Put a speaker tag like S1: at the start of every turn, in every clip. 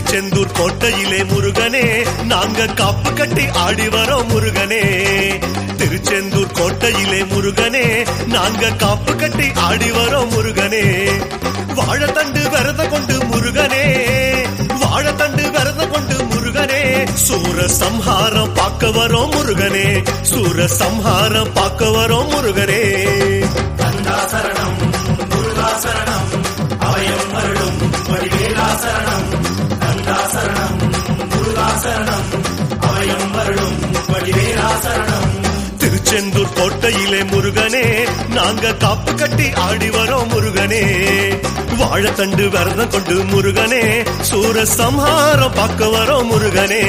S1: திருச்செந்தூர் கோட்டையிலே முருகனே நாங்க காப்பு கட்டி ஆடி வரோம் முருகனே திருச்செந்தூர் கோட்டையிலே முருகனே நாங்க காப்பு கட்டி ஆடி வரோம் முருகனே வாழைத்தண்டு விரத கொண்டு முருகனே வாழைத்தண்டு விரத கொண்டு முருகனே சூர சம்ஹாரம் பார்க்க வரோம் முருகனே சூர சம்ஹாரம் பார்க்க வரோம் முருகனே
S2: கந்தாசரணம் முருகாசரணம் அபயம் அருளும் வடிவேலாசரணம் கந்தாசரணம் முருகாசரணம் அபயம் அருளும் வடிவேலாசரணம்
S1: திருச்செந்தூர் கோட்டையிலே முருகனே நாங்க காப்பு கட்டி ஆடி வரோம் முருகனே வாழைத்தண்டு விரதம் கொண்டு முருகனே சூர சம்ஹாரம் பார்க்க வரோம் முருகனே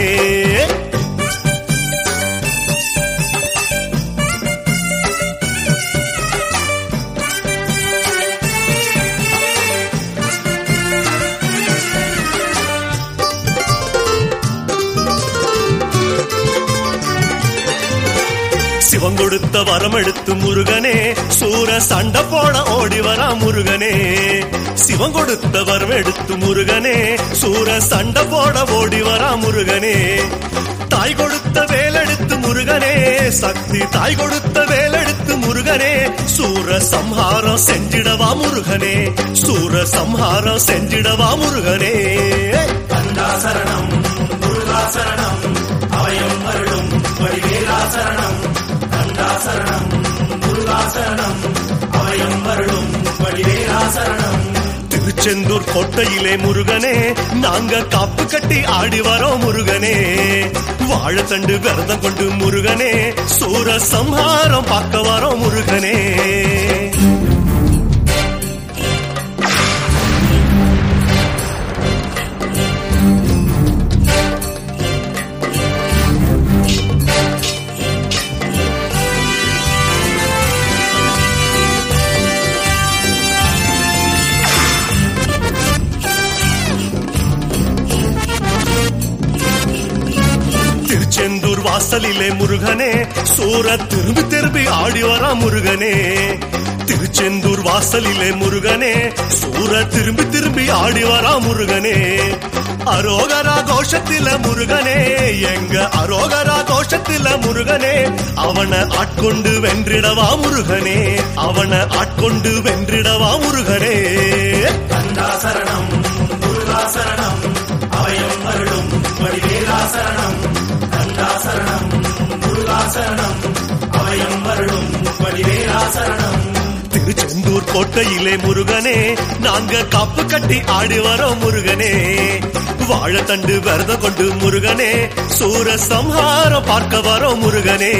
S1: சிவம் கொடுத்த வரம் எடுத்து முருகனே சூர சண்டை போட ஓடி வரா முருகனே சிவம் கொடுத்த வரம் எடுத்து முருகனே சூர சண்டை போட ஓடி வரா முருகனே தாய் கொடுத்த வேலெடுத்து முருகனே சக்தி தாய் கொடுத்த வேலெடுத்து முருகனே சூர சம்ஹாரம் செஞ்சிடவா முருகனே சூர சம்ஹாரம் செஞ்சிடவா முருகனே
S2: கந்தாசரணம் முருகாசரணம் அபயம் அருளும் வடிவேலாசரணம் கந்தாசரணம் முருகாசரணம் அபயம் அருளும் வடிவேலாசரணம்
S1: திருச்செந்தூர் கோட்டையிலே முருகனே நாங்க காப்பு கட்டி ஆடி வரோம் முருகனே வாழைத்தண்டு விரதம் கொண்டு முருகனே சூர சம்ஹாரம் பார்க்க வரோம் முருகனே திருச்செந்தூர் வாசலிலே முருகனே சூர திரும்பி திரும்பி ஆடி வரா முருகனே திருச்செந்தூர் வாசலிலே முருகனே சூர திரும்பி திரும்பி ஆடி வரா முருகனே அரோகரா கோஷத்தில முருகனே எங்க அரோகரா கோஷத்தில முருகனே அவனை ஆட்கொண்டு வென்றிடவா முருகனே அவனை ஆட்கொண்டு வென்றிடவா முருகனே
S2: கந்தாசரணம் முருகாசரணம் அபயம் அருளும் வடிவேலாசரணம் கந்தாசரணம் முருகாசரணம் அபயம் அருளும் வடிவேலாசரணம்
S1: திருச்செந்தூர் கோட்டையிலே முருகனே நாங்க காப்பு கட்டி ஆடி வரோம் முருகனே வாழைத்தண்டு விரதம் கொண்டு முருகனே சூர சம்ஹாரம் பார்க்க வரோம் முருகனே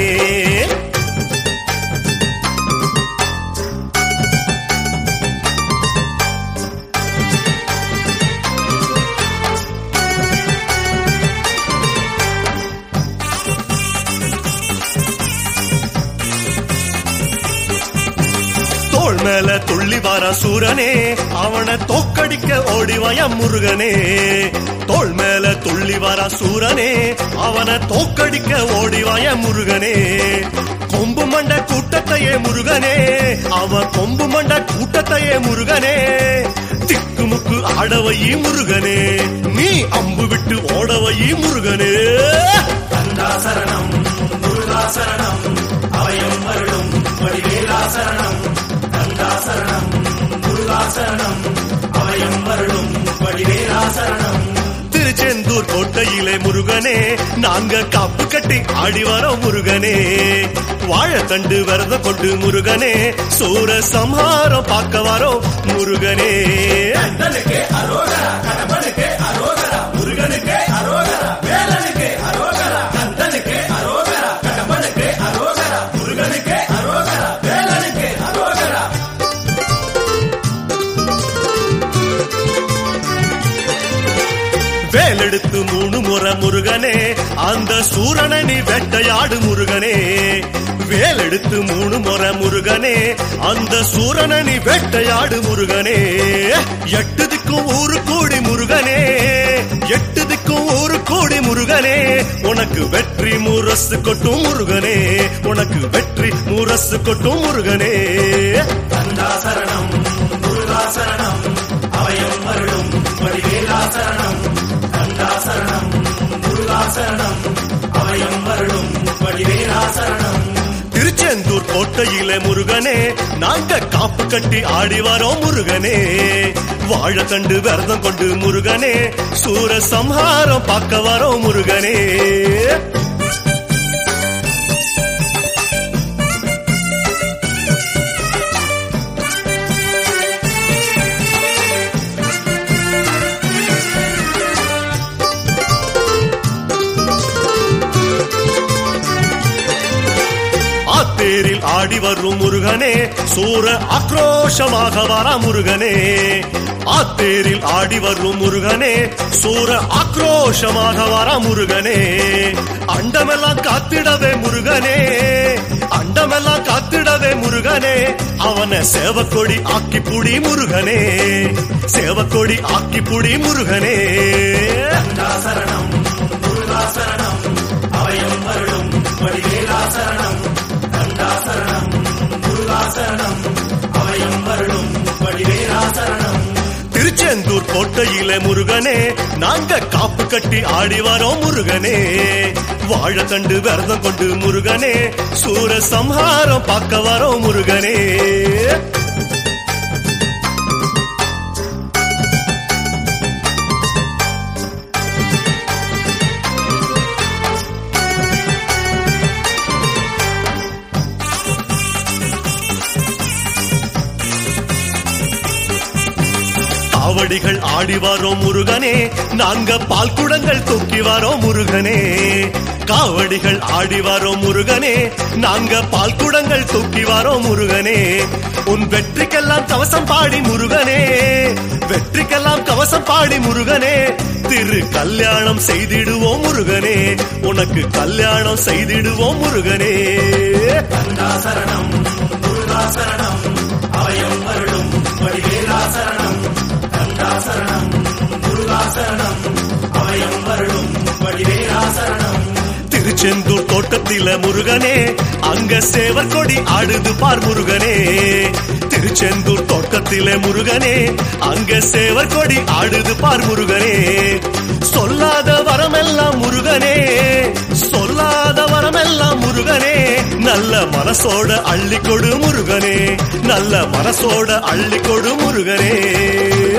S1: தோள் மேல துள்ளி வர சூரனே அவனை தோக்கடிக்க ஓடிவய முருகனே தோள் மேல துள்ளி வர சூரனே அவனை தோக்கடிக்க ஓடிவய முருகனே கொம்பு மண்ட கூட்டத்தையே முருகனே அவன் கொம்பு மண்ட கூட்டத்தையே முருகனே திக்குமுக்கு ஆடவையி முருகனே நீ அம்பு விட்டு ஓடவையி முருகனே
S2: கந்தாசரணம் முருகாசரணம் அபயம் அருளும் வடிவேலாசரணம் கந்தாசரணம் முருகாசரணம் அபயம் அருளும் வடிவேலாசரணம்
S1: திருச்செந்தூர் கோட்டையிலே முருகனே நாங்க காப்பு கட்டி ஆடி வரோம் முருகனே வாழைத்தண்டு விரத கொண்டு முருகனே சூர சம்ஹாரம் பார்க்க வரோம் முருகனே
S2: கந்தனுக்கே அரோகரா கடம்பனுக்கே அரோகரா முருகனுக்கே அரோகரா வேலனுக்கே அரோகரா கந்தனுக்கே அரோகரா கடம்பனுக்கே அரோகரா முருகனுக்கே அரோகரா வேலனுக்கே அரோகரா
S1: வேலெடுத்து மூணு முறை முருகனே அந்த சூரனை நீ வேட்டையாடு முருகனே வேலெடுத்து மூணு முறை முருகனே அந்த சூரனை நீ வேட்டையாடு முருகனே எட்டு திக்கும் ஊரு கூடி முருகனே எட்டு திக்கும் ஊரு கூடி முருகனே உனக்கு வெற்றி முரசு கொட்டும் முருகனே உனக்கு வெற்றி முரசு கொட்டும் முருகனே
S2: கந்தாசரணம் முருகாசரணம் அபயம் அருளும் வடிவேலாசரணம் கந்த
S1: கோட்டையில முருகனே நாங்க காப்பு கட்டி ஆடி வரோம் முருகனே வாழ கண்டு விரதம் கொண்டு முருகனே சூர சம்ஹாரம் பார்க்க வரோம் முருகனே ஆத்தேரில் ஆடி வரும் முருகனே சூர ஆக்ரோஷமாக வரா முருகனே ஆத்தேரில் ஆடி வரும் முருகனே சூர ஆக்ரோஷமாக வரா முருகனே அண்டமெல்லாம் காத்திடவே முருகனே அண்டமெல்லாம் காத்திடவே முருகனே அவனை சேவக்கொடி ஆக்கி புடி முருகனே சேவக்கொடி ஆக்கி புடி முருகனே
S2: கந்தா சரணம் முருகா சரணம் அபயம் வருடும் வடிவேலா சரணம் கந்தா சரணம் முருகா சரணம் அபயம் வருடும் வடிவேலா சரணம்
S1: திருச்செந்தூர் கோட்டையில முருகனே நாங்க காப்பு கட்டி ஆடி வரோம் முருகனே வாழ கண்டு விரதம் கொண்டு முருகனே சூர சம்ஹாரம் பார்க்க வரோம் முருகனே காவடிகள் ஆடி வரோம் முருகனே நாங்க பால் குடங்கள் தூக்கி வரோம் முருகனே காவடிகள் ஆடி வரோம் முருகனே நாங்க பால் குடங்கள் தூக்கி வரோம் முருகனே உன் வெற்றிக்கெல்லாம் கவசம் பாடி முருகனே வெற்றிக்கெல்லாம் கவசம் பாடி முருகனே திரு கல்யாணம் செய்திடுவோம் முருகனே உனக்கு கல்யாணம் செய்திடுவோம் முருகனே
S2: கந்தா சரணம் முருகா சரணம் அபயம் வருடும் வடிவேலா சரணம் கந்தா சரணம் முருகா சரணம் அபயம் வருடும் வடிவேலா சரணம்
S1: திருச்செந்தூர் தோட்டத்தில முருகனே அங்க சேவர் கொடி ஆடுது பார் முருகனே திருச்செந்தூர் தோட்டத்தில முருகனே அங்க சேவர் கொடி ஆடுது பார் முருகனே சொல்லாத வரமெல்லாம் முருகனே சொல்லாத வரமெல்லாம் முருகனே நல்ல மனசோட அள்ளி கொடு முருகனே நல்ல மனசோட அள்ளி கொடு முருகனே